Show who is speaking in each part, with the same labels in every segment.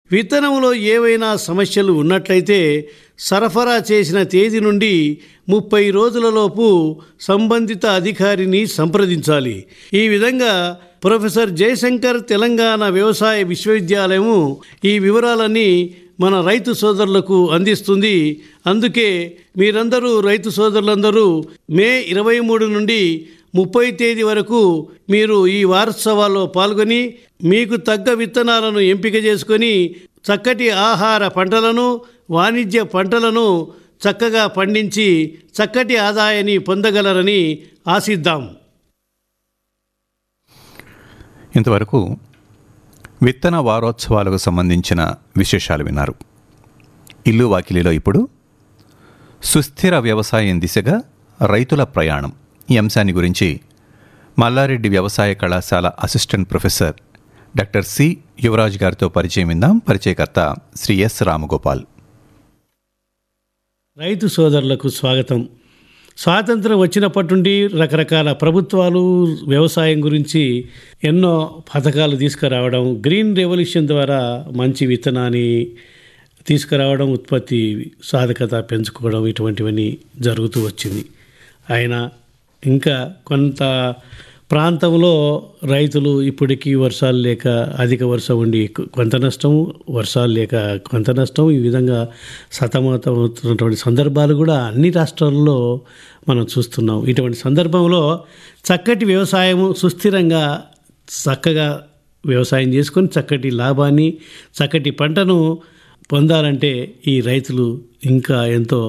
Speaker 1: విత్తనంలో ఏవైనా సమస్యలు ఉన్నట్లయితే సరఫరా చేసిన తేదీ నుండి ముప్పై రోజులలోపు సంబంధిత అధికారిని సంప్రదించాలి ఈ విధంగా ప్రొఫెసర్ జయశంకర్ తెలంగాణ వ్యవసాయ విశ్వవిద్యాలయము ఈ వివరాలన్నీ మన రైతు సోదరులకు అందిస్తుంది అందుకే మీరందరూ రైతు సోదరులందరూ మే ఇరవై మూడు నుండి ముప్పై తేదీ వరకు మీరు ఈ వారోత్సవాల్లో పాల్గొని మీకు తగ్గ విత్తనాలను ఎంపిక చేసుకొని చక్కటి ఆహార పంటలను వాణిజ్య పంటలను చక్కగా పండించి చక్కటి ఆదాయాన్ని పొందగలరని ఆశిద్దాం
Speaker 2: ఇంతవరకు విత్తన వారోత్సవాలకు సంబంధించిన విశేషాలు విన్నారు ఇల్లు వాకిలిలో ఇప్పుడు సుస్థిర వ్యవసాయం దిశగా రైతుల ప్రయాణం ఈ అంశాన్ని గురించి మల్లారెడ్డి వ్యవసాయ కళాశాల assistant professor doctor C Yuvaraj గారితో పరిచయం విందాం పరిచయకర్త శ్రీ ఎస్ రామగోపాల్
Speaker 1: రైతు సోదరులకు స్వాగతం స్వాతంత్రం వచ్చినప్పటి నుండి రకరకాల ప్రభుత్వాలు వ్యవసాయం గురించి ఎన్నో పథకాలు తీసుకురావడం గ్రీన్ రెవల్యూషన్ ద్వారా మంచి విత్తనాన్ని తీసుకురావడం ఉత్పత్తి సాధకత పెంచుకోవడం ఇటువంటివన్నీ జరుగుతూ వచ్చింది ఆయన ఇంకా కొంత ప్రాంతంలో రైతులు ఇప్పటికీ వర్షాలు లేక అధిక వర్షం ఉండి కొంత నష్టం వర్షాలు లేక కొంత నష్టం ఈ విధంగా సతమతం అవుతున్నటువంటి సందర్భాలు కూడా అన్ని రాష్ట్రాల్లో మనం చూస్తున్నాం ఇటువంటి సందర్భంలో చక్కటి వ్యవసాయము సుస్థిరంగా చక్కగా వ్యవసాయం చేసుకొని చక్కటి లాభాన్ని చక్కటి పంటను పొందాలంటే ఈ రైతులు ఇంకా ఎంతో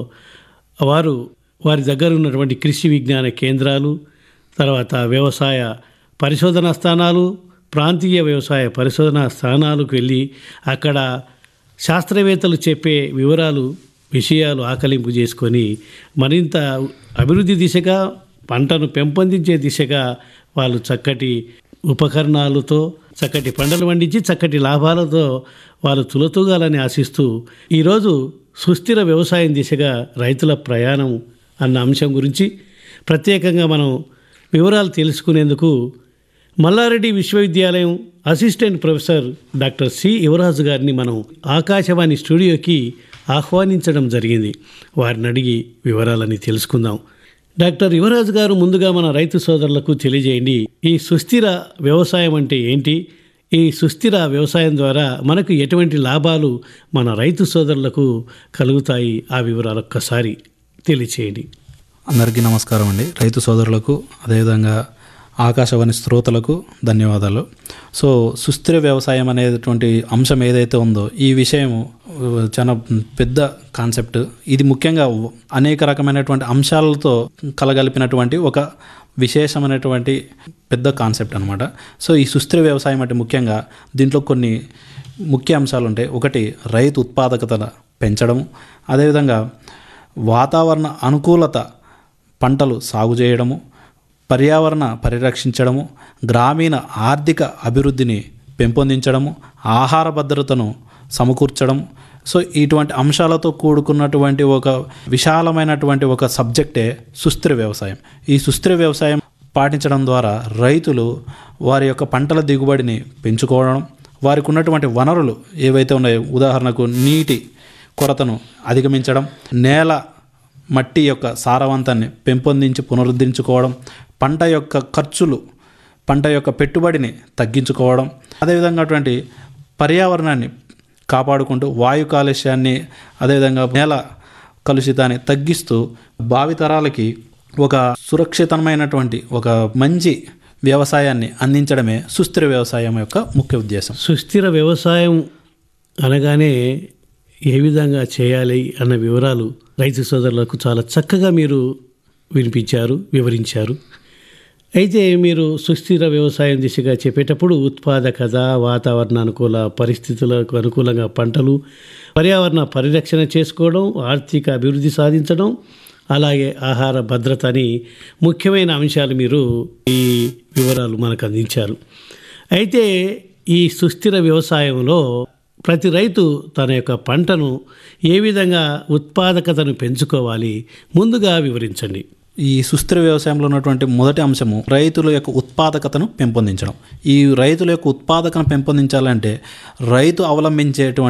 Speaker 1: వారు వారి దగ్గర ఉన్నటువంటి కృషి విజ్ఞాన కేంద్రాలు తర్వాత వ్యవసాయ పరిశోధనా స్థానాలు ప్రాంతీయ వ్యవసాయ పరిశోధనా స్థానాలకు వెళ్ళి అక్కడ శాస్త్రవేత్తలు చెప్పే వివరాలు విషయాలు ఆకలింపు చేసుకొని మరింత అభివృద్ధి దిశగా పంటను పెంపొందించే దిశగా వాళ్ళు చక్కటి ఉపకరణాలతో చక్కటి పంటలు పండించి చక్కటి లాభాలతో వాళ్ళు తులతూగాలని ఆశిస్తూ ఈరోజు సుస్థిర వ్యవసాయం దిశగా రైతుల ప్రయాణం అన్న అంశం గురించి ప్రత్యేకంగా మనం వివరాలు తెలుసుకునేందుకు మల్లారెడ్డి విశ్వవిద్యాలయం అసిస్టెంట్ ప్రొఫెసర్ డాక్టర్ సి యువరాజు గారిని మనం ఆకాశవాణి స్టూడియోకి ఆహ్వానించడం జరిగింది వారిని అడిగి వివరాలని తెలుసుకుందాం డాక్టర్ యువరాజు గారు ముందుగా మన రైతు సోదరులకు తెలియజేయండి ఈ సుస్థిర వ్యవసాయం అంటే ఏంటి ఈ సుస్థిర వ్యవసాయం ద్వారా మనకు ఎటువంటి లాభాలు మన రైతు సోదరులకు కలుగుతాయి ఆ వివరాలు ఒక్కసారి తెలియచేయండి
Speaker 3: అందరికీ నమస్కారం అండి రైతు సోదరులకు అదేవిధంగా ఆకాశవాణి శ్రోతలకు ధన్యవాదాలు సో సుస్థిర వ్యవసాయం అనేటువంటి అంశం ఏదైతే ఉందో ఈ విషయం ఆ, చాలా పెద్ద కాన్సెప్ట్ ఇది ముఖ్యంగా అనేక రకమైనటువంటి అంశాలతో కలగలిపినటువంటి ఒక విశేషమైనటువంటి పెద్ద కాన్సెప్ట్ అనమాట సో ఈ సుస్థిర వ్యవసాయం అంటే ముఖ్యంగా దీంట్లో కొన్ని ముఖ్య అంశాలు ఉంటాయి ఒకటి రైతు ఉత్పాదకత పెంచడము అదేవిధంగా వాతావరణ అనుకూలత పంటలు సాగు చేయడము పర్యావరణ పరిరక్షించడము గ్రామీణ ఆర్థిక అభివృద్ధిని పెంపొందించడము ఆహార భద్రతను సమకూర్చడం సో ఇటువంటి అంశాలతో కూడుకున్నటువంటి ఒక విశాలమైనటువంటి ఒక సబ్జెక్టే సుస్థిర వ్యవసాయం ఈ సుస్థిర వ్యవసాయం పాటించడం ద్వారా రైతులు వారి యొక్క పంటల దిగుబడిని పెంచుకోవడం వారికి ఉన్నటువంటి వనరులు ఏవైతే ఉన్నాయో ఉదాహరణకు నీటి కొరతను అధిగమించడం నేల మట్టి యొక్క సారవంతాన్ని పెంపొందించి పునరుద్ధరించుకోవడం పంట యొక్క ఖర్చులు పంట యొక్క పెట్టుబడిని తగ్గించుకోవడం అదేవిధంగా అటువంటి పర్యావరణాన్ని కాపాడుకుంటూ వాయు కాలుష్యాన్ని అదేవిధంగా నేల కలుషితాన్ని తగ్గిస్తూ భావితరాలకి ఒక సురక్షితమైనటువంటి ఒక మంచి వ్యవసాయాన్ని అందించడమే సుస్థిర వ్యవసాయం యొక్క ముఖ్య ఉద్దేశం
Speaker 1: సుస్థిర వ్యవసాయం అనగానే ఏ విధంగా చేయాలి అన్న వివరాలు రైతు సోదరులకు చాలా చక్కగా మీరు వినిపించారు వివరించారు అయితే మీరు సుస్థిర వ్యవసాయం దిశగా చెప్పేటప్పుడు ఉత్పాదకత వాతావరణ అనుకూల పరిస్థితులకు అనుకూలంగా పంటలు పర్యావరణ పరిరక్షణ చేసుకోవడం ఆర్థిక అభివృద్ధి సాధించడం అలాగే ఆహార భద్రత అని ముఖ్యమైన అంశాలు మీరు ఈ వివరాలు మనకు అందించారు అయితే ఈ సుస్థిర వ్యవసాయంలో ప్రతి రైతు తన యొక్క పంటను ఏ విధంగా ఉత్పాదకతను పెంచుకోవాలి ముందుగా వివరించండి
Speaker 3: ఈ సుస్థిర వ్యవసాయంలో ఉన్నటువంటి మొదటి అంశము రైతుల యొక్క ఉత్పాదకతను పెంపొందించడం ఈ రైతుల యొక్క ఉత్పాదకను పెంపొందించాలంటే రైతు అవలంబించేటువంటి